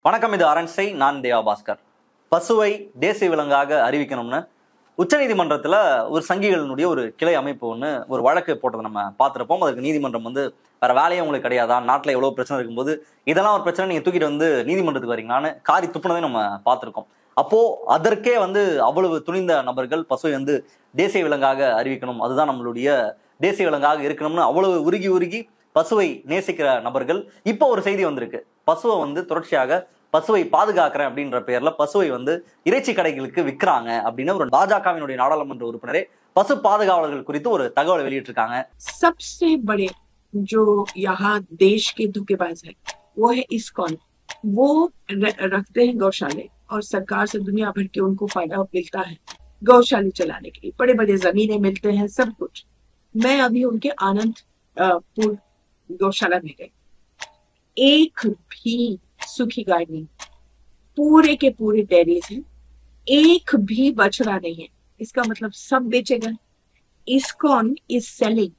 வணக்கம் இது அரண்சை நான் தேவா பாஸ்கர் பசுவை தேசிய விலங்காக அறிவிக்கணும்னு உச்சநீதிமன்றத்துல ஒரு சங்கிகளினுடைய ஒரு கிளை அமைப்பு ஒன்று ஒரு வழக்கு போட்டதை நம்ம பார்த்துருப்போம் அதுக்கு நீதிமன்றம் வந்து வேற வேலையே உங்களுக்கு கிடையாதா நாட்டில் எவ்வளோ பிரச்சனை இருக்கும்போது இதெல்லாம் ஒரு பிரச்சனை நீங்கள் தூக்கிட்டு வந்து நீதிமன்றத்துக்கு வரீங்களான்னு காரி துப்புனதையும் நம்ம பார்த்துருக்கோம் அப்போ அதற்கே வந்து அவ்வளவு துணிந்த நபர்கள் பசுவை வந்து தேசிய விலங்காக அறிவிக்கணும் அதுதான் நம்மளுடைய தேசிய விலங்காக இருக்கணும்னு அவ்வளவு உருகி உருகி பசுவை நேசிக்கிற நபர்கள் இப்போ ஒரு செய்தி வந்திருக்கு பசுவை வந்து தொடர்ச்சியாக பசுவை பாதுகாக்கிறேன் அப்படின்ற பேர்ல பசுவை வந்து இறைச்சி கடைகளுக்கு விற்கிறாங்க அப்படின்னு ஒரு பாஜகவினுடைய நாடாளுமன்ற உறுப்பினரே பசு பாதுகாவலர்கள் குறித்து ஒரு தகவலை வெளியிட்டிருக்காங்க सबसे बड़े जो यहाँ देश के धोखेबाज है वो है इस्कॉन वो र- रखते हैं गौशाले और सरकार से दुनिया भर के उनको फायदा मिलता है गौशाले चलाने के लिए बड़े बड़े जमीनें मिलते हैं सब कुछ मैं अभी उनके आनंद अ, पुर गौशाला में गई एक भी सूखी गाय नहीं पूरे के पूरे डेरीज हैं एक भी बछड़ा नहीं है इसका मतलब सब बेचे गए ISKCON is selling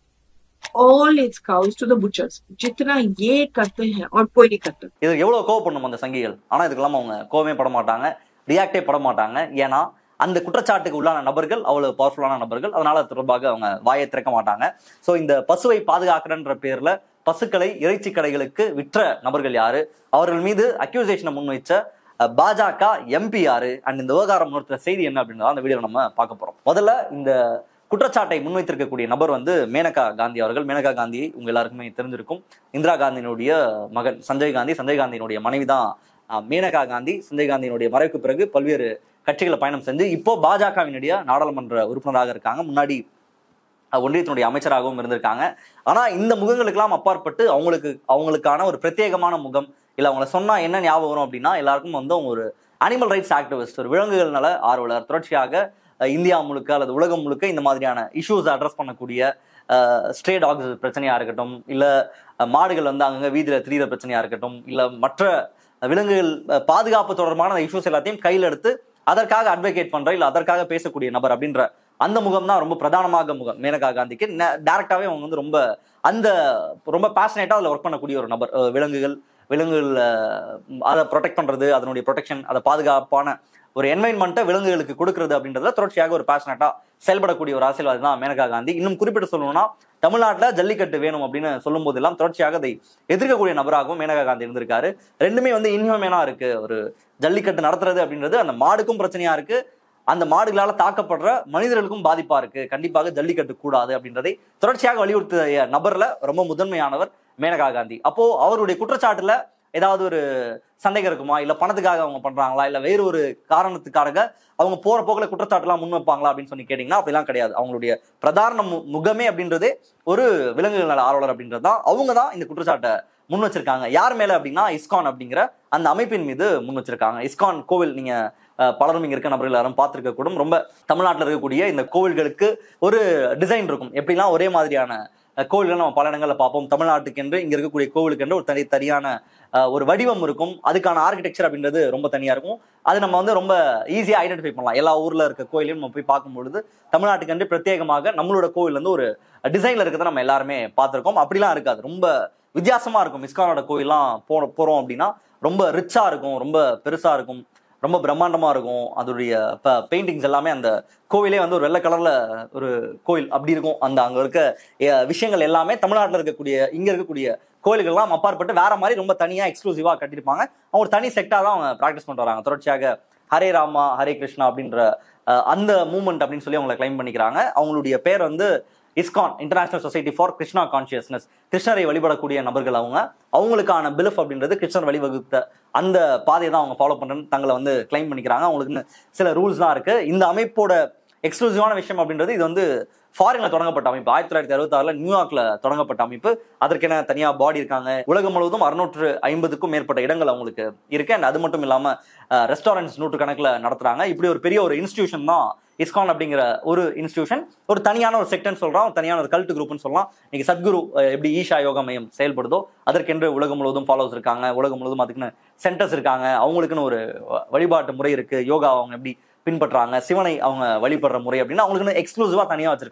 all its cows to the butchers. जितना ये करते हैं और कोई नहीं करता இதுக்கு எவ்வளவு கோவப்படணும் அந்த சங்கிகள் ஆனா இதுக்கெல்லாம் அவங்க கோவமே பட மாட்டாங்க ரியாக்டே பட மாட்டாங்க ஏன்னா அந்த குற்றச்சாட்டுக்கு உள்ளான நபர்கள் அவ்வளவு பவர்ஃபுல்லான நபர்கள் அதனால அது தொடர்பாக அவங்க வாயை திறக்க மாட்டாங்க சோ இந்த பசுவை பாதுகாக்கிறன்ற பேர்ல பசுக்களை இறைச்சி கடைகளுக்கு விற்ற நபர்கள் யாரு அவர்கள் மீது அக்யூசேஷனை முன்வைச்ச அஹ், பாஜக எம்பி யாரு அண்ட் இந்த விவகாரம் உணர்த்துற செய்தி என்ன அப்படின்றத அந்த வீடியோ நம்ம பார்க்க போறோம் முதல்ல இந்த குற்றச்சாட்டை முன்வைத்திருக்கக்கூடிய நபர் வந்து மேனகா காந்தி அவர்கள் மேனகா காந்தி உங்க எல்லாருக்குமே தெரிஞ்சிருக்கும் இந்திரா காந்தியினுடைய மகன் சஞ்சய் காந்தி சஞ்சய் காந்தியினுடைய மனைவி தான் அஹ், மேனகா காந்தி சஞ்சய் காந்தியினுடைய மறைவுக்கு பிறகு பல்வேறு கட்சிகளை பயணம் செஞ்சு இப்போ பாஜகவினுடைய நாடாளுமன்ற உறுப்பினராக இருக்காங்க முன்னாடி அஹ், ஒன்றியத்தினுடைய அமைச்சராகவும் இருந்திருக்காங்க ஆனா இந்த முகங்களுக்கெல்லாம் அப்பாற்பட்டு அவங்களுக்கு அவங்களுக்கான ஒரு பிரத்யேகமான முகம் இல்ல அவங்கள சொன்னா என்ன ஞாபகம் வரும் அப்படின்னா எல்லாருக்கும் வந்து அவங்க ஒரு அனிமல் ரைட்ஸ் ஆக்டிவிஸ்ட் ஒரு விலங்குகள் நல ஆர்வலர் தொடர்ச்சியாக அஹ், இந்தியா முழுக்க அல்லது உலகம் முழுக்க இந்த மாதிரியான இஷ்யூஸ் அட்ரஸ் பண்ணக்கூடிய ஸ்ட்ரே டாக்ஸ் பிரச்சனையா இருக்கட்டும் இல்ல அஹ், மாடுகள் வந்து அங்கங்க வீதியில திரியிற பிரச்சனையா இருக்கட்டும் இல்ல மற்ற விலங்குகள் அஹ், பாதுகாப்பு தொடர்பான இஷ்யூஸ் எல்லாத்தையும் கையில் எடுத்து அதற்காக அட்வொகேட் பண்ற இல்ல அதற்காக பேசக்கூடிய நபர் அப்படின்ற அந்த முகம் தான் ரொம்ப பிரதானமாக முகம் மேனகா காந்திக்கு டேரக்டாவே அவங்க வந்து ரொம்ப அந்த ரொம்ப பேஷனேட்டா அதுல ஒர்க் பண்ணக்கூடிய ஒரு நபர் அஹ், விலங்குகள் விலங்குகள் அஹ், அதை ப்ரொடெக்ட் பண்றது அதனுடைய ப்ரொடெக்ஷன் அதை பாதுகாப்பான ஒரு என்வைன்மெண்ட்டை விலங்குகளுக்கு கொடுக்கறது அப்படின்றத தொடர்ச்சியாக ஒரு பேஷனேட்டா செயல்படக்கூடிய ஒரு அரசியல்வாதி தான் மேனகா காந்தி இன்னும் குறிப்பிட்டு சொல்லணும்னா தமிழ்நாட்டில் ஜல்லிக்கட்டு வேணும் அப்படின்னு சொல்லும் போதெல்லாம் தொடர்ச்சியாக அதை எதிர்க்கக்கூடிய நபராகவும் மேனகா காந்தி இருந்திருக்காரு ரெண்டுமே வந்து இன்ஹியூமேனா இருக்கு ஒரு ஜல்லிக்கட்டு நடத்துறது அப்படின்றது அந்த மாடுக்கும் பிரச்சனையா இருக்கு அந்த மாடுகளால தாக்கப்படுற மனிதர்களுக்கும் பாதிப்பா இருக்கு கண்டிப்பாக ஜல்லிக்கட்டு கூடாது அப்படின்றதை தொடர்ச்சியாக வலியுறுத்திய நபர்ல ரொம்ப முதன்மையானவர் மேனகா காந்தி அப்போ அவருடைய குற்றச்சாட்டுல ஏதாவது ஒரு சந்தேகம் இருக்குமா இல்ல பணத்துக்காக அவங்க பண்றாங்களா இல்ல வேறு ஒரு காரணத்துக்காக அவங்க போற போக்குல குற்றச்சாட்டுலாம் முன் வைப்பாங்களா அப்படின்னு சொல்லி கேட்டீங்கன்னா அப்படிலாம் கிடையாது அவங்களுடைய பிரதான மு- முகமே அப்படின்றது ஒரு விலங்குகள் நல ஆர்வலர் அப்படின்றது தான் அவங்க தான் இந்த குற்றச்சாட்டை முன் வச்சிருக்காங்க யார் மேல அப்படின்னா இஸ்கான் அப்படிங்கிற அந்த அமைப்பின் மீது முன் வச்சிருக்காங்க இஸ்கான் கோவில் நீங்க அஹ், பலரும் இங்க இருக்க நபர்கள் எல்லாரும் பார்த்திருக்க கூடும் ரொம்ப தமிழ்நாட்டில் இருக்கக்கூடிய இந்த கோவில்களுக்கு ஒரு டிசைன் இருக்கும் எப்படிலாம் ஒரே மாதிரியான அஹ், கோவில்கள் நம்ம பல இடங்கள்ல பார்ப்போம் தமிழ்நாட்டுக்கு என்று இங்க இருக்கக்கூடிய கோவிலுக்கு என்று ஒரு தனி தனியான அஹ், ஒரு வடிவம் இருக்கும் அதுக்கான ஆர்கிடெக்சர் அப்படின்றது ரொம்ப தனியா இருக்கும் அது நம்ம வந்து ரொம்ப ஈஸியா ஐடென்டிஃபை பண்ணலாம் எல்லா ஊர்ல இருக்க கோயிலையும் நம்ம போய் பார்க்கும் பொழுது தமிழ்நாட்டுக்கு என்று பிரத்யேகமாக நம்மளோட கோவில் வந்து ஒரு டிசைன்ல இருக்கிறத நம்ம எல்லாருமே பார்த்திருக்கோம் அப்படிலாம் இருக்காது ரொம்ப வித்தியாசமா இருக்கும் இஸ்கானோட கோயில்லாம் போ போறோம் அப்படின்னா ரொம்ப ரிச்சா இருக்கும் ரொம்ப பெருசா இருக்கும் ரொம்ப பிரம்மாண்டமா இருக்கும் அதோடைய பெயிண்டிங்ஸ் எல்லாமே அந்த கோவிலே வந்து ஒரு வெள்ளை கலர்ல ஒரு கோயில் அப்படி இருக்கும் அந்த அங்க இருக்க அஹ், விஷயங்கள் எல்லாமே தமிழ்நாட்டில் இருக்கக்கூடிய இங்க இருக்கக்கூடிய கோயில்கள்லாம் அப்பாற்பட்டு வேற மாதிரி ரொம்ப தனியா எக்ஸ்க்ளூசிவா கட்டியிருப்பாங்க அவங்க ஒரு தனி செக்டா தான் அவங்க ப்ராக்டிஸ் பண்ணிட்டு வராங்க தொடர்ச்சியாக ஹரே ராமா ஹரே கிருஷ்ணா அப்படின்ற அஹ், அந்த மூமெண்ட் அப்படின்னு சொல்லி அவங்களை கிளைம் பண்ணிக்கிறாங்க அவங்களுடைய பேர் வந்து ISKCON international society for Krishna consciousness கிருஷ்ணரை வழிபடக்கூடிய நபர்கள் அவங்க அவங்களுக்கான பிலிஃப் அப்படின்றது கிருஷ்ணர் வழிவகுத்த அந்த பாதையை தான் அவங்க ஃபாலோ பண்றேன்னு தங்களை வந்து கிளைம் பண்ணிக்கிறாங்க அவங்களுக்கு சில ரூல்ஸ்லாம் இருக்கு இந்த அமைப்போட எக்ஸ்க்ளூசிவான விஷயம் அப்படின்றது இது வந்து ஃபாரின்ல தொடங்கப்பட்ட அமைப்பு ஆயிரத்தி தொள்ளாயிரத்தி அறுபத்தாறுல நியூயார்க்ல தொடங்கப்பட்ட அமைப்பு அதற்கென தனியா பாடி இருக்காங்க உலகம் முழுவதும் அறுநூற்று ஐம்பதுக்கும் மேற்பட்ட இடங்கள் அவங்களுக்கு இருக்கு அண்ட் அது மட்டும் இல்லாம ரெஸ்டாரண்ட்ஸ் நூற்றுக்கணக்கில் நடத்துறாங்க இப்படி ஒரு பெரிய ஒரு இன்ஸ்டிடியூஷன் தான் இஸ்கான் அப்படிங்கிற ஒரு இன்ஸ்டிடியூஷன் ஒரு தனியான ஒரு செக்டர்னு சொல்றோம் ஒரு தனியான ஒரு கல்ட் குரூப்னு சொல்லலாம் இன்னைக்கு சத்குரு அஹ், எப்படி ஈஷா யோகா மையம் செயல்படுதோ அதற்கென்று உலகம் முழுவதும் ஃபாலோவர்ஸ் இருக்காங்க உலகம் முழுவதும் அதுக்குன்னு சென்டர்ஸ் இருக்காங்க அவங்களுக்குன்னு ஒரு வ- வழிபாட்டு முறை இருக்கு யோகா அவங்க எப்படி பின்பற்றுறாங்க சிவனை அவங்க வழிபடுற முறை அப்படின்னு அவங்களுக்குன்னு எக்ஸ்க்ளூசிவா தனியா வச்சிருக்காங்க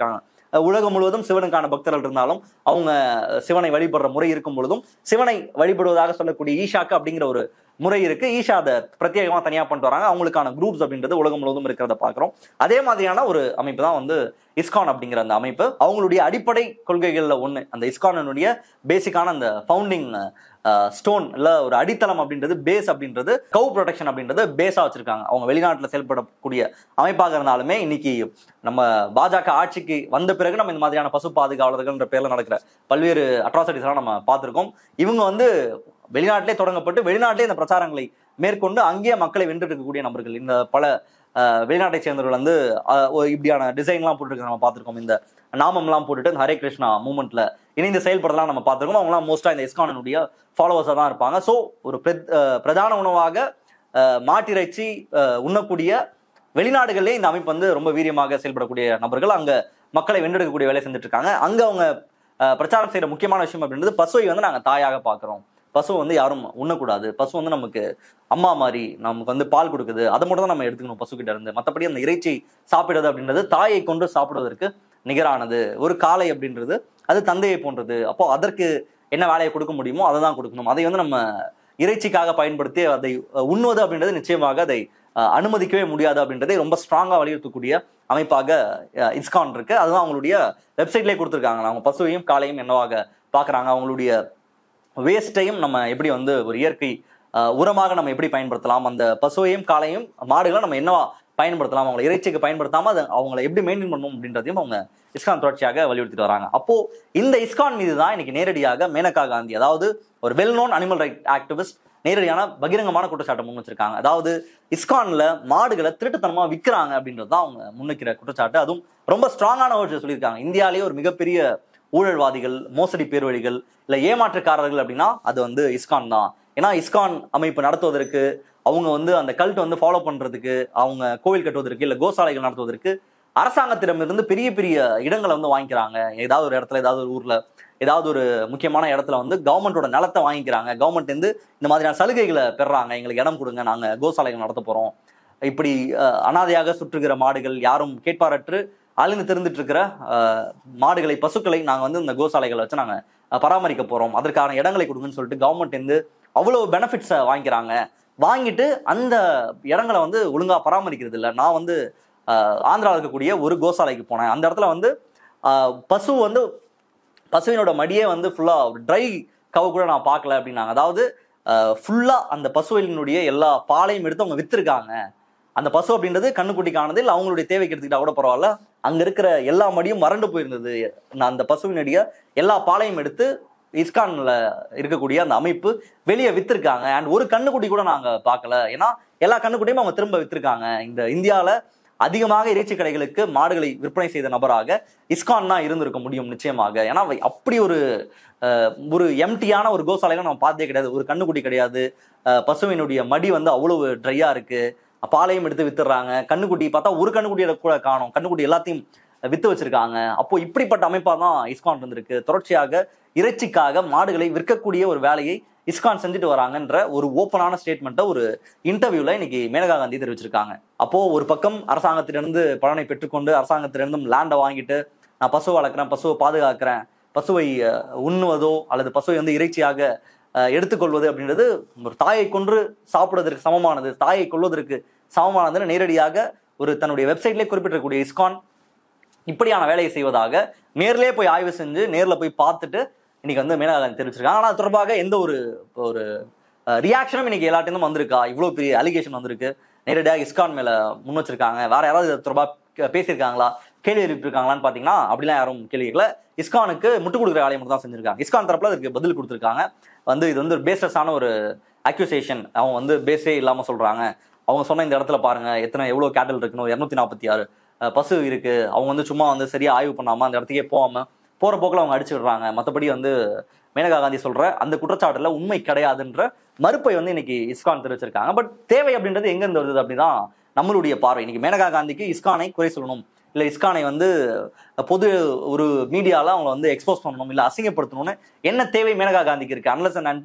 அஹ், உலகம் முழுவதும் சிவனுக்கான பக்தர்கள் இருந்தாலும் அவங்க சிவனை வழிபடுற முறை இருக்கும் பொழுதும் சிவனை வழிபடுவதாக சொல்லக்கூடிய ஈஷாக்கு அப்படிங்கிற ஒரு முறை இருக்கு ஈஷா அதை பிரத்யேகமா தனியா பண்ணிட்டு வராங்க அவங்களுக்கான குரூப்ஸ் அப்படின்றது உலகம் முழுவதும் இருக்கிறத பாக்குறோம் அதே மாதிரியான ஒரு அமைப்பு தான் வந்து இஸ்கான் அப்படிங்கிற அந்த அமைப்பு அவங்களுடைய அடிப்படை கொள்கைகள்ல ஒண்ணு அந்த இஸ்கானுடைய பேசிக்கான அந்த ஃபவுண்டிங் ஸ்டோன் இல்ல ஒரு அடித்தளம் அப்படின்றது பேஸ் அப்படின்றது கவு ப்ரொடெக்ஷன் அப்படின்றது பேஸா வச்சிருக்காங்க அவங்க வெளிநாட்டுல செயல்படக்கூடிய அமைப்பாக இருந்தாலுமே இன்னைக்கு நம்ம பாஜக ஆட்சிக்கு வந்த பிறகு நம்ம இந்த மாதிரியான பசு பாதுகாவலர்கள்ன்ற பேர்ல நடக்கிற பல்வேறு அட்ராசிட்டிஸ் எல்லாம் நம்ம பார்த்திருக்கோம் இவங்க வந்து வெளிநாட்டிலே தொடங்கப்பட்டு வெளிநாட்டிலே இந்த பிரச்சாரங்களை மேற்கொண்டு அங்கேயே மக்களை வென்று இருக்கக்கூடிய நபர்கள் இந்த பல அஹ், வெளிநாட்டை சேர்ந்தவர்கள் வந்து அஹ், ஒரு இப்படியான டிசைன்லாம் போட்டுருக்க நம்ம பார்த்திருக்கோம் இந்த நாமம்லாம் போட்டுட்டு இந்த ஹரே கிருஷ்ணா மூமெண்ட்ல இணைந்து செயல்படலாம் நம்ம பார்த்திருக்கோம் அவங்கலாம் மோஸ்டா இந்த இஸ்கானுடைய ஃபாலோவர்ஸாக தான் இருப்பாங்க ஸோ ஒரு பிரத்- அஹ், பிரதான உணவாக அஹ், மாட்டிறைச்சி அஹ், உண்ணக்கூடிய வெளிநாடுகளிலே இந்த அமைப்பு வந்து ரொம்ப வீரியமாக செயல்படக்கூடிய நபர்கள் அங்க மக்களை வென்றெடுக்கக்கூடிய வேலை செஞ்சுட்டு இருக்காங்க அங்க அவங்க அஹ், பிரச்சாரம் செய்யற முக்கியமான விஷயம் அப்படின்றது பசுவை வந்து நாங்க தாயாக பார்க்கிறோம் பசு வந்து யாரும் உண்ணக்கூடாது பசு வந்து நமக்கு அம்மா மாதிரி நமக்கு வந்து பால் கொடுக்குது அதை மட்டும் தான் நம்ம எடுத்துக்கணும் பசு கிட்ட இருந்து மற்றபடி அந்த இறைச்சி சாப்பிடுறது அப்படின்றது தாயை கொண்டு சாப்பிடுவதற்கு நிகரானது ஒரு காளை அப்படின்றது அது தந்தையை போன்றது அப்போ அதற்கு என்ன வேலையை கொடுக்க முடியுமோ அதை தான் கொடுக்கணும் அதை வந்து நம்ம இறைச்சிக்காக பயன்படுத்தி அதை அஹ், உண்ணுவது அப்படின்றது நிச்சயமாக அதை அஹ், அனுமதிக்கவே முடியாது அப்படின்றதை ரொம்ப ஸ்ட்ராங்கா வலியுறுத்தக்கூடிய அமைப்பாக அஹ், இஸ்கான் இருக்கு அதுதான் அவங்களுடைய வெப்சைட்லேயே கொடுத்துருக்காங்க அவங்க பசுவையும் காளையும் என்னவாக பார்க்கறாங்க அவங்களுடைய வேஸ்ட்டையும் நம்ம எப்படி வந்து ஒரு இயற்கை அஹ், உரமாக நம்ம எப்படி பயன்படுத்தலாம் அந்த பசுவையும் காளையும் மாடுகளை நம்ம என்னவா பயன்படுத்தலாம் அவங்களை இறைச்சிக்கு பயன்படுத்தாம அதை அவங்களை எப்படி மெயின்டைன் பண்ணணும் அப்படின்றதையும் அவங்க இஸ்கான் தொடர்ச்சியாக வலியுறுத்திட்டு வராங்க அப்போ இந்த இஸ்கான் மீது தான் இன்னைக்கு நேரடியாக மேனகா காந்தி அதாவது ஒரு well known animal right activist நேரடியான பகிரங்கமான குற்றச்சாட்டை முன் வச்சிருக்காங்க அதாவது இஸ்கான்ல மாடுகளை திருட்டுத்தனமா விற்கிறாங்க அப்படின்றது தான் அவங்க முன்வைக்கிற குற்றச்சாட்டு அதுவும் ரொம்ப ஸ்ட்ராங்கான ஒரு சொல்லியிருக்காங்க இந்தியாலேயே ஒரு மிகப்பெரிய ஊழல்வாதிகள் மோசடி பேர்வழிகள் இல்ல ஏமாற்றுக்காரர்கள் அப்படின்னா அது வந்து இஸ்கான் தான் ஏன்னா இஸ்கான் அமைப்பு நடத்துவதற்கு அவங்க வந்து அந்த கல்ட் வந்து ஃபாலோ பண்றதுக்கு அவங்க கோவில் கட்டுவதற்கு இல்ல கோசாலைகள் நடத்துவதற்கு அரசாங்கத்திடமிருந்து பெரிய பெரிய இடங்களை வந்து வாங்கிக்கிறாங்க ஏதாவது ஒரு இடத்துல ஏதாவது ஒரு ஊர்ல ஏதாவது ஒரு முக்கியமான இடத்துல வந்து கவர்மெண்டோட நிலத்தை வாங்கிக்கிறாங்க கவர்மெண்ட் வந்து இந்த மாதிரியான சலுகைகளை பெறாங்க எங்களுக்கு இடம் கொடுங்க நாங்க கோசாலைகள் நடத்த போறோம் இப்படி அஹ், அனாதையாக சுற்றுகிற மாடுகள் யாரும் கேட்பாரற்று அழிந்து தெரிந்துட்டு இருக்கிற அஹ், மாடுகளை பசுக்களை நாங்க வந்து இந்த கோசாலைகளை வச்சு நாங்க அஹ், பராமரிக்க போறோம் அதற்கான இடங்களை கொடுங்கன்னு சொல்லிட்டு கவர்மெண்ட் வந்து அவ்வளவு பெனிஃபிட்ஸை வாங்கிக்கிறாங்க வாங்கிட்டு அந்த இடங்களை வந்து ஒழுங்கா பராமரிக்கிறது இல்லை நான் வந்து ஆஹ், ஆந்திரால இருக்கக்கூடிய ஒரு கோசாலைக்கு போனேன் அந்த இடத்துல வந்து ஆஹ், பசு வந்து பசுவினோட மடியே வந்து ஃபுல்லா ட்ரை கவு கூட நான் பார்க்கல அப்படின்னாங்க அதாவது ஃபுல்லா அந்த பசுவினுடைய எல்லா பாலையும் எடுத்து அவங்க வித்திருக்காங்க அந்த பசு அப்படின்றது கண்ணுக்குட்டிக்கானது இல்லை அவங்களுடைய தேவைக்கு எடுத்துக்கிட்டா கூட பரவாயில்ல அங்க இருக்கிற எல்லா மடியும் வறண்டு போயிருந்தது நான் அந்த பசுவினுடைய எல்லா பாலையும் எடுத்து இஸ்கான்ல இருக்கக்கூடிய அந்த அமைப்பு வெளியே வித்திருக்காங்க அண்ட் ஒரு கண்ணுக்குட்டி கூட நாங்க பார்க்கல ஏன்னா எல்லா கண்ணுக்குட்டியும் அவங்க திரும்ப வித்திருக்காங்க இந்த இந்தியால அதிகமாக இறைச்சி கடைகளுக்கு மாடுகளை விற்பனை செய்த நபராக இஸ்கான் தான் இருந்திருக்க முடியும் நிச்சயமாக ஏன்னா அவை அப்படி ஒரு அஹ், ஒரு எம்டியான ஒரு கோசாலையில நம்ம பார்த்தே கிடையாது ஒரு கண்ணுக்குட்டி கிடையாது அஹ், பசுவினுடைய மடி வந்து அவ்வளவு ட்ரையா இருக்கு பாலையும் எடுத்து வித்துடுறாங்க கண்ணுக்குட்டி பார்த்தா ஒரு கண்ணுக்குட்டியை கூட காணும் கண்ணுக்குட்டி எல்லாத்தையும் வித்து வச்சிருக்காங்க அப்போ இப்படிப்பட்ட அமைப்பா தான் இஸ்கான் இருந்திருக்கு தொடர்ச்சியாக இறைச்சிக்காக மாடுகளை விற்கக்கூடிய ஒரு வேலையை இஸ்கான் செஞ்சுட்டு வராங்கன்ற ஒரு ஓப்பனான ஸ்டேட்மெண்ட்டை ஒரு இன்டர்வியூல இன்னைக்கு மேனகா காந்தி தெரிவிச்சிருக்காங்க அப்போ ஒரு பக்கம் அரசாங்கத்திலிருந்து பலனை பெற்றுக்கொண்டு அரசாங்கத்திலிருந்தும் லேண்டை வாங்கிட்டு நான் பசு வளர்க்குறேன் பசுவை பாதுகாக்கிறேன் பசுவை அஹ், உண்ணுவதோ அல்லது பசுவை வந்து இறைச்சியாக அஹ், எடுத்துக்கொள்வது அப்படின்றது ஒரு தாயை கொன்று சாப்பிடுவதற்கு சமமானது தாயை கொள்வதற்கு சமமானதுன்னு நேரடியாக ஒரு தன்னுடைய வெப்சைட்லேயே குறிப்பிட்டிருக்கக்கூடிய இஸ்கான் இப்படியான வேலையை செய்வதாக நேர்லயே போய் ஆய்வு செஞ்சு நேர்ல போய் பார்த்துட்டு இன்னைக்கு வந்து மேனகா காந்தி தெரிவிச்சிருக்காங்க ஆனா அது தொடர்பாக எந்த ஒரு ஒரு ரியாக்ஷனும் இன்னைக்கு எல்லாத்தையும் வந்திருக்கா இவ்வளவு பெரிய அலிகேஷன் வந்திருக்கு நேரடியாக இஸ்கான் மேல முன் வச்சிருக்காங்க வேற யாராவது இது தொடர்பாக பேசியிருக்காங்களா கேள்வி எழுப்பியிருக்காங்களான்னு பாத்தீங்கன்னா அப்படிலாம் யாரும் கேள்வி கேட்கல இஸ்கானுக்கு முட்டு கொடுக்குற வேலையை மட்டும் தான் செஞ்சிருக்காங்க இஸ்கான் தரப்புல அதுக்கு பதில் கொடுத்துருக்காங்க வந்து இது வந்து ஒரு பேஸ்லெஸ்ஸான ஒரு அக்யூசேஷன் அவங்க வந்து பேஸே இல்லாம சொல்றாங்க அவங்க சொன்ன இந்த இடத்துல பாருங்க எத்தனை எவ்வளவு கேட்டல் இருக்குன்னு இரநூத்தி நாற்பத்தி ஆறு அஹ், பசு இருக்கு அவங்க வந்து சும்மா வந்து சரியா ஆய்வு பண்ணாம அந்த இடத்துக்கே போகாம போற போக்குல அவங்க அடிச்சு விடுறாங்க மற்றபடி வந்து மேனகா காந்தி சொல்ற அந்த குற்றச்சாட்டுல உண்மை கிடையாதுன்ற மறுப்பை வந்து இன்னைக்கு இஸ்கான் தெரிவிச்சிருக்காங்க பட் தேவை அப்படின்றது எங்க இருந்து வருது அப்படின்னா நம்மளுடைய பார்வை இன்னைக்கு மேனகா காந்திக்கு இஸ்கானை குறை சொல்லணும் இல்ல இஸ்கானை வந்து பொது ஒரு மீடியால அவங்கள வந்து எக்ஸ்போஸ் பண்ணணும் இல்ல அசிங்கப்படுத்தணும்னு என்ன தேவை மேனகா காந்திக்கு இருக்கு அன்லஸ் அண்ட் அன்டில்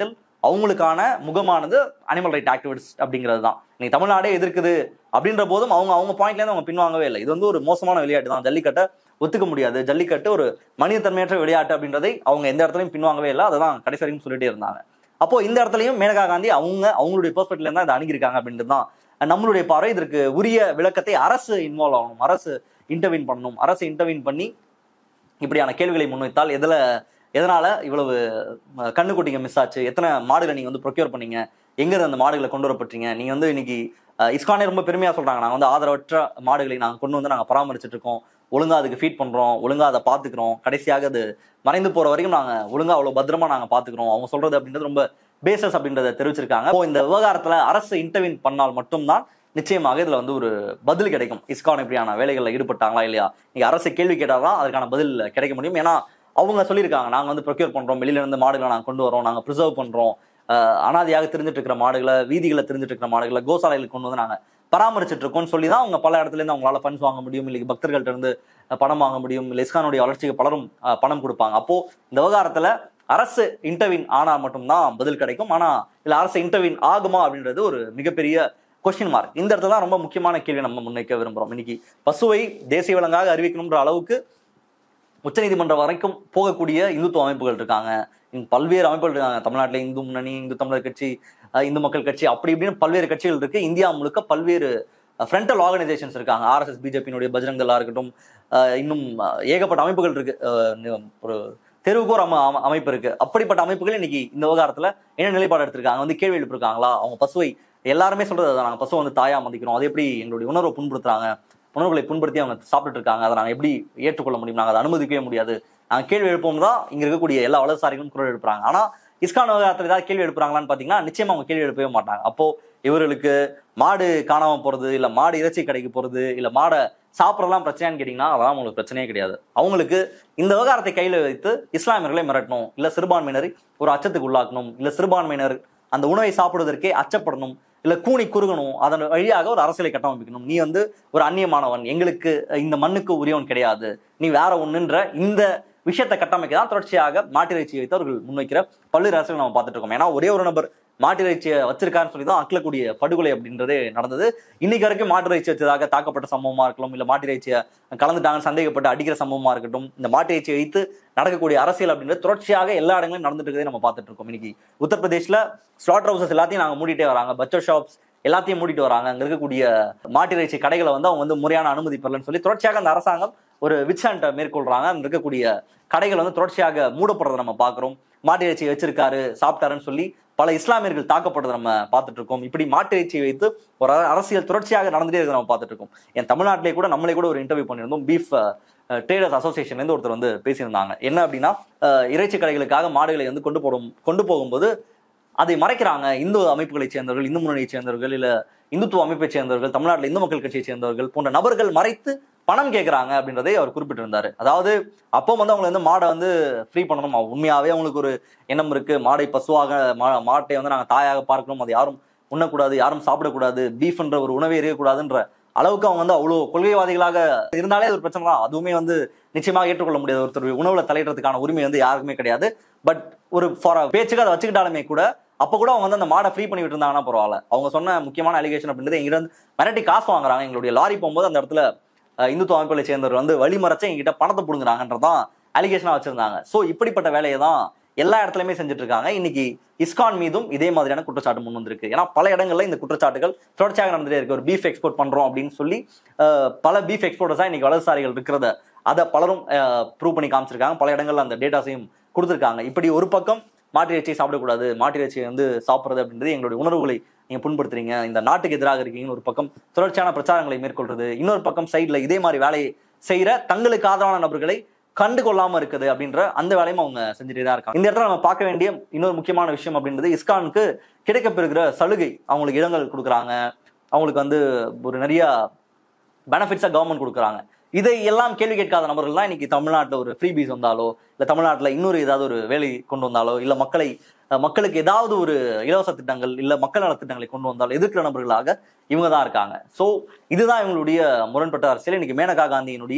அவங்களுக்கான முகமானது அனிமல் ரைட் ஆக்டிவிஸ்ட் அப்படிங்கிறது தான் இன்னைக்கு தமிழ்நாடே எதிர்க்குது அப்படின்ற போதும் அவங்க அவங்க பாயிண்ட்ல இருந்து அவங்க பின்வாங்கவே இல்லை இது வந்து ஒரு மோசமான விளையாட்டு தான் ஜல்லிக்கட்டை ஒத்துக்க முடியாது ஜல்லிக்கட்டு ஒரு மனிதத்தன்மையற்ற விளையாட்டு அப்படின்றதை அவங்க எந்த இடத்துலையும் பின்வாங்கவே இல்லை அதை தான் கடைசி வரைக்கும் சொல்லிட்டே இருந்தாங்க அப்போ இந்த இடத்துலையும் மேனகா காந்தி அவங்க அவங்களுடைய பெர்ஸ்பெக்ட்ல இருந்தா இதை அணுகிருக்காங்க அப்படின்றது தான் நம்மளுடைய பார்வை இதற்கு உரிய விளக்கத்தை அரசு இன்வால்வ் ஆகணும் அரசு இன்டர்வின் பண்ணணும் அரசு இன்டர்வின் பண்ணி இப்படியான கேள்விகளை முன்வைத்தால் எதுல எதனால இவ்வளவு ம, கண்ணுக்குட்டிங்க மிஸ் ஆச்சு எத்தனை மாடுகளை நீங்க வந்து ப்ரொக்யூர் பண்ணீங்க எங்க இருந்து அந்த மாடுகளை கொண்டு வரப்பட்டீங்க நீங்க வந்து இன்னைக்கு அஹ், இஸ்கானே ரொம்ப பெருமையா சொல்றாங்க நாங்க வந்து ஆதரவற்ற மாடுகளை நாங்க கொண்டு வந்து நாங்க பராமரிச்சுட்டு இருக்கோம் ஒழுங்கா அதுக்கு ஃபீட் பண்றோம் ஒழுங்கா அதை பாத்துக்கிறோம் கடைசியாக அது மறைந்து போற வரைக்கும் நாங்க ஒழுங்கா அவ்வளவு பத்திரமா நாங்க பாத்துக்கிறோம் அவங்க சொல்றது அப்படின்றது ரொம்ப பேசஸ் அப்படின்றத தெரிவிச்சிருக்காங்க இப்போ இந்த விவகாரத்துல அரசு இன்டர்வின் பண்ணால் மட்டும்தான் நிச்சயமாக இதுல வந்து ஒரு பதில் கிடைக்கும் இஸ்கான் இப்படியான வேலைகளில் ஈடுபட்டாங்களா இல்லையா நீங்க அரசு கேள்வி கேட்டாதான் அதுக்கான பதில் கிடைக்க முடியும் ஏன்னா அவங்க சொல்லியிருக்காங்க நாங்க வந்து ப்ரொக்யூர் பண்றோம் வெளியில இருந்து மாடுகளை நாங்க கொண்டு வரோம் நாங்க ப்ரிசர்வ் பண்றோம் அஹ் அனாதையாக தெரிஞ்சிட்டு இருக்கிற மாடுகளை வீதிகளை தெரிஞ்சிட்டு இருக்கிற மாடுகளை கோசாலைகளுக்கு கொண்டு வந்து நாங்க பராமரிச்சுட்டு இருக்கோம்னு சொல்லி தான் அவங்க பல இடத்துல இருந்து அவங்களால ஃபண்ட்ஸ் வாங்க முடியும் இல்லை பக்தர்கள்ட்ட இருந்து அஹ், பணம் வாங்க முடியும் இல்லை இஸ்கானுடைய வளர்ச்சிக்கு பலரும் அஹ், பணம் கொடுப்பாங்க அப்போ இந்த விவகாரத்துல அரசு இன்டர்வின் ஆனா மட்டும்தான் பதில் கிடைக்கும் ஆனா இல்ல அரசு இன்டர்வின் ஆகுமா அப்படின்றது ஒரு மிகப்பெரிய கொஸ்டின் மார்க் இந்த இடத்துல தான் ரொம்ப முக்கியமான கேள்வி நம்ம முன்வைக்க விரும்புறோம் இன்னைக்கு பசுவை தேசிய விலங்காக அறிவிக்கணும்ன்ற அளவுக்கு உச்சநீதிமன்றம் வரைக்கும் போகக்கூடிய இந்துத்துவ அமைப்புகள் இருக்காங்க இங்க பல்வேறு அமைப்புகள் இருக்காங்க தமிழ்நாட்டில் இந்து முன்னணி இந்து தமிழர் கட்சி அஹ் இந்து மக்கள் கட்சி அப்படி இப்படின்னு பல்வேறு கட்சிகள் இருக்கு இந்தியா முழுக்க பல்வேறு ஃப்ரண்டல் ஆர்கனைசேஷன்ஸ் இருக்காங்க ஆர்எஸ்எஸ் பிஜேபியினுடைய பஜ்ரங் தளா இருக்கட்டும் அஹ் இன்னும் அஹ், ஏகப்பட்ட அமைப்புகள் இருக்கு அஹ், நி- ஒரு தெருவுக்கோர் அம அம- அமைப்பு இருக்கு அப்படிப்பட்ட அமைப்புகள் இன்னைக்கு இந்த விவகாரத்துல என்ன நிலைப்பாடு எடுத்திருக்காங்க வந்து கேள்வி எழுப்பிருக்காங்களா அவங்க பசுவை எல்லாருமே சொல்றது அதான் நாங்க பசுவை வந்து தாயா மதிக்கிறோம் அது எப்படி எங்களுடைய உணர்வை புண்படுத்துறாங்க உணர்வுகளை புண்படுத்தி அவங்க சாப்பிட்டுட்டு இருக்காங்க அதை நாங்க எப்படி ஏற்றுக்கொள்ள முடியும் நாங்க அதை அனுமதிக்கவே முடியாது நாங்க கேள்வி எழுப்போம் தான் இங்க இருக்கக்கூடிய எல்லா வலதுசாரிகளும் குரல் எழுப்புறாங்க ஆனா இஸ்கான் விவகாரத்தில் ஏதாவது கேள்வி எழுப்புறாங்களான்னு பாத்தீங்கன்னா நிச்சயமா அவங்க கேள்வி எழுப்பவே மாட்டாங்க அப்போ இவர்களுக்கு மாடு காணாம போறது இல்ல மாடு இறைச்சி கடைக்கு போறது இல்ல மாடை சாப்பிடறதுலாம் பிரச்சனையான்னு கேட்டீங்கன்னா அதெல்லாம் அவங்களுக்கு பிரச்சனையே கிடையாது அவங்களுக்கு இந்த விவகாரத்தை கையில வைத்து இஸ்லாமியர்களை மிரட்டணும் இல்ல சிறுபான்மையினரை ஒரு அச்சத்துக்கு உள்ளாக்கணும் இல்ல சிறுபான்மையினர் அந்த உணவை சாப்பிடுவதற்கே அச்சப்படணும் இல்ல கூனி குறுகணும் அதன் வழியாக ஒரு அரசியலை கட்டமைக்கணும் நீ வந்து ஒரு அந்நியமானவன் எங்களுக்கு இந்த மண்ணுக்கு உரியவன் கிடையாது நீ வேற ஒண்ணுன்ற இந்த விஷயத்தை கட்டமைக்க தான் தொடர்ச்சியாக மாட்டிறைச்சி வைத்து அவர்கள் முன்வைக்கிற பல்வேறு அரசியல் நம்ம பார்த்துட்டு இருக்கோம் ஏன்னா ஒரே ஒரு நபர் மாட்டிறைச்சியை வச்சிருக்காருன்னு சொல்லி தான் அக்கலக்கூடிய படுகொலை அப்படின்றதே நடந்தது இன்னைக்கு வரைக்கும் மாட்டிறைச்சி வச்சதாக தாக்கப்பட்ட சம்பவமா இருக்கலாம் இல்ல மாட்டிறைச்சியை கலந்துட்டாங்கன்னு சந்தேகப்பட்டு அடிக்கிற சம்பவமா இருக்கட்டும் இந்த மாட்டிறைச்சியை வைத்து நடக்கக்கூடிய அரசியல் அப்படின்றது தொடர்ச்சியாக எல்லா இடங்களிலும் நடந்துட்டு இருக்கதே நம்ம பார்த்துட்டு இருக்கோம் இன்னைக்கு உத்தரப்பிரதேஷ்ல ஸ்லாட்டர் ஹவுசஸ் எல்லாத்தையும் நாங்க மூடிட்டே வராங்க பச்சர் ஷாப்ஸ் எல்லாத்தையும் மூடிட்டு வராங்க அங்க இருக்கக்கூடிய மாட்டிறைச்சி கடைகளை வந்து அவங்க வந்து முறையான அனுமதி பெறலன்னு சொல்லி தொடர்ச்சியாக அந்த அரசாங்கம் ஒரு விச்சாண்டை மேற்கொள்றாங்க அங்க இருக்கக்கூடிய கடைகள் வந்து தொடர்ச்சியாக மூடப்படுறதை நம்ம பார்க்கிறோம் மாட்டு இறைச்சி வச்சிருக்காரு சாப்பிட்டாருன்னு சொல்லி பல இஸ்லாமியர்கள் தாக்கப்படுறதை நம்ம பார்த்துட்டு இருக்கோம் இப்படி மாட்டு இறைச்சியை வைத்து ஒரு அர- அரசியல் தொடர்ச்சியாக நடந்துட்டே இருக்கிறத நம்ம பார்த்துட்டு இருக்கோம் என் தமிழ்நாட்டிலே கூட நம்மளே கூட ஒரு இன்டர்வியூ பண்ணியிருந்தோம் பீஃப் ட்ரேடர்ஸ் அசோசியேஷன்லேருந்து ஒருத்தர் வந்து பேசியிருந்தாங்க என்ன அப்படின்னா அஹ், இறைச்சி கடைகளுக்காக மாடுகளை வந்து கொண்டு போடும் கொண்டு போகும்போது அதை மறைக்கிறாங்க இந்து அமைப்புகளை சேர்ந்தவர்கள் இந்து முன்னணியை சேர்ந்தவர்கள் இல்ல இந்துத்துவ அமைப்பை சேர்ந்தவர்கள் தமிழ்நாட்டில் இந்து மக்கள் கட்சியை சேர்ந்தவர்கள் போன்ற நபர்கள் மறைத்து பணம் கேட்கறாங்க அப்படின்றதை அவர் குறிப்பிட்டிருந்தாரு அதாவது அப்போ வந்து அவங்க வந்து மாடை வந்து ஃப்ரீ பண்ணணும் அவ- உண்மையாவே அவங்களுக்கு ஒரு எண்ணம் இருக்கு மாடை பசுவாக மா- மாட்டை வந்து நாங்க தாயாக பார்க்கணும் அது யாரும் உண்ணக்கூடாது யாரும் சாப்பிடக்கூடாது பீஃப்ன்ற ஒரு உணவே இருக்கக்கூடாதுன்ற அளவுக்கு அவங்க வந்து அவ்வளவு கொள்கைவாதிகளாக இருந்தாலே அது ஒரு பிரச்சனை தான் அதுவுமே வந்து நிச்சயமாக ஏற்றுக்கொள்ள முடியாது ஒருத்தர் உணவுல தலையிடுறதுக்கான உரிமை வந்து யாருக்குமே கிடையாது பட் ஒரு ஃபார் பேச்சுக்கு அதை வச்சுக்கிட்டாலுமே கூட அப்ப கூட அவங்க வந்து அந்த மாடை ஃப்ரீ பண்ணி விட்டுருந்தாங்கன்னா பரவாயில்ல அவங்க சொன்ன முக்கியமான அலிகேஷன் அப்படின்றது எங்கிட்ட வந்து மிரட்டி காசு வாங்குறாங்க எங்களுடைய லாரி போகும்போது அந்த இடத்துல அஹ், இந்துத்துவ அமைப்புகளை சேர்ந்தவர் வந்து வழி மறைச்சு எங்கிட்ட பணத்தை பிடுங்குறாங்கன்றதான் அலிகேஷனா வச்சிருந்தாங்க சோ இப்படிப்பட்ட வேலையை தான் எல்லா இடத்துலயுமே செஞ்சுட்டு இருக்காங்க இன்னைக்கு இஸ்கான் மீதும் இதே மாதிரியான குற்றச்சாட்டு முன் வந்திருக்கு ஏன்னா பல இடங்கள்ல இந்த குற்றச்சாட்டுகள் தொடர்ச்சியாக நடந்துட்டே இருக்கு ஒரு பீஃப் எக்ஸ்போர்ட் பண்றோம் அப்படின்னு சொல்லி அஹ், பல பீஃப் எக்ஸ்போர்ட்டர்ஸா இன்னைக்கு வலதுசாரிகள் இருக்கிறத அதை பலரும் ப்ரூவ் பண்ணி காமிச்சிருக்காங்க பல இடங்கள்ல அந்த டேட்டாஸையும் கொடுத்துருக்காங்க இப்படி ஒரு பக்கம் மாட்டு இறைச்சியை சாப்பிடக்கூடாது மாட்டு இறைச்சியை வந்து சாப்பிட்றது அப்படின்றது எங்களுடைய உணர்வுகளை நீங்க புண்படுத்துறீங்க இந்த நாட்டுக்கு எதிராக இருக்கீங்கன்னு ஒரு பக்கம் தொடர்ச்சியான பிரச்சாரங்களை மேற்கொள்றது இன்னொரு பக்கம் சைடுல இதே மாதிரி வேலையை செய்யற தங்களுக்கு ஆதரவான நபர்களை கண்டு கொள்ளாம இருக்குது அப்படின்ற அந்த வேலையும் அவங்க செஞ்சுட்டே தான் இருக்காங்க இந்த இடத்துல நம்ம பார்க்க வேண்டிய இன்னொரு முக்கியமான விஷயம் அப்படின்றது இஸ்கானுக்கு கிடைக்கப்பெறுகிற சலுகை அவங்களுக்கு இடங்கள் கொடுக்குறாங்க அவங்களுக்கு வந்து ஒரு நிறைய பெனிஃபிட்ஸா கவர்மெண்ட் கொடுக்குறாங்க இதை எல்லாம் கேள்வி கேட்காத நபர்கள் தான் இன்னைக்கு தமிழ்நாட்டில் ஒரு ஃப்ரீ பீஸ் வந்தாலோ இல்லை தமிழ்நாட்டில் இன்னொரு ஏதாவது ஒரு வேலை கொண்டு வந்தாலோ இல்லை மக்களை அஹ், மக்களுக்கு ஏதாவது ஒரு இலவச திட்டங்கள் இல்லை மக்கள் நல திட்டங்களை கொண்டு வந்தாலோ எதிர்க்கிற நபர்களாக இவங்க தான் இருக்காங்க ஸோ இதுதான் இவங்களுடைய முரண்பட்ட அரசியல் இன்னைக்கு மேனகா காந்தியினுடைய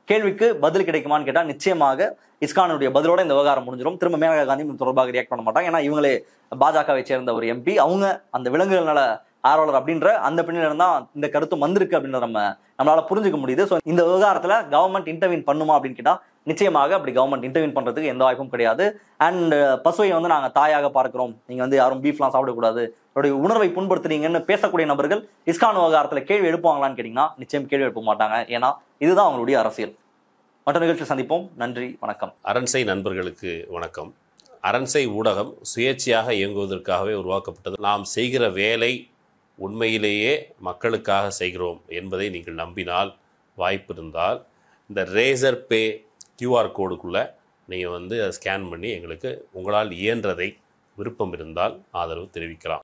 கேள்விக்கு பதில் கிடைக்குமான்னு கேட்டா நிச்சயமாக இஸ்கானுடைய பதிலோட இந்த விவகாரம் முடிஞ்சிடும் திரும்ப மேனகா காந்தி இது தொடர்பாக ரியாக்ட் பண்ண மாட்டாங்க ஏன்னா இவங்களே பாஜகவை சேர்ந்த ஒரு எம்பி அவங்க அந்த விலங்குகள் நல ஆர்வலர் அப்படின்ற அந்த பின்னணியில தான் இந்த கருத்து வந்திருக்கு அப்படின்றத நம்ம நம்மளால புரிஞ்சுக்க முடியுது ஸோ இந்த விவகாரத்துல கவர்மெண்ட் இன்டர்வின் பண்ணுமா அப்படின்னு கேட்டா நிச்சயமாக அப்படி கவர்மெண்ட் இன்டர்வின் பண்றதுக்கு எந்த வாய்ப்பும் கிடையாது அண்ட் பசுவை வந்து நாங்க தாயாக பார்க்கிறோம் நீங்க வந்து யாரும் பீஃப்லாம் சாப்பிடக்கூடாது அவருடைய உணர்வை புண்படுத்துறீங்கன்னு பேசக்கூடிய நபர்கள் இஸ்கான் விவகாரத்துல கேள்வி எழுப்புவாங்களான்னு கேட்டீங்கன்னா நிச்சயம் கேள்வி எழுப்ப மாட்டாங்க ஏன்னா இதுதான் அவங்களுடைய அரசியல் மற்ற நிகழ்ச்சியில் சந்திப்போம் நன்றி வணக்கம் அரண்சை நண்பர்களுக்கு வணக்கம் அரண்சை ஊடகம் சுயேட்சையாக இயங்குவதற்காகவே உருவாக்கப்பட்டது நாம் செய்கிற வேலை உண்மையிலேயே மக்களுக்காக செய்கிறோம் என்பதை நீங்கள் நம்பினால் வாய்ப்பு இருந்தால் இந்த ரேசர் பே கியூஆர் கோடுக்குள்ளே நீங்கள் வந்து அதை ஸ்கேன் பண்ணி எங்களுக்கு உங்களால் இயன்றதை விருப்பம் இருந்தால் ஆதரவு தெரிவிக்கலாம்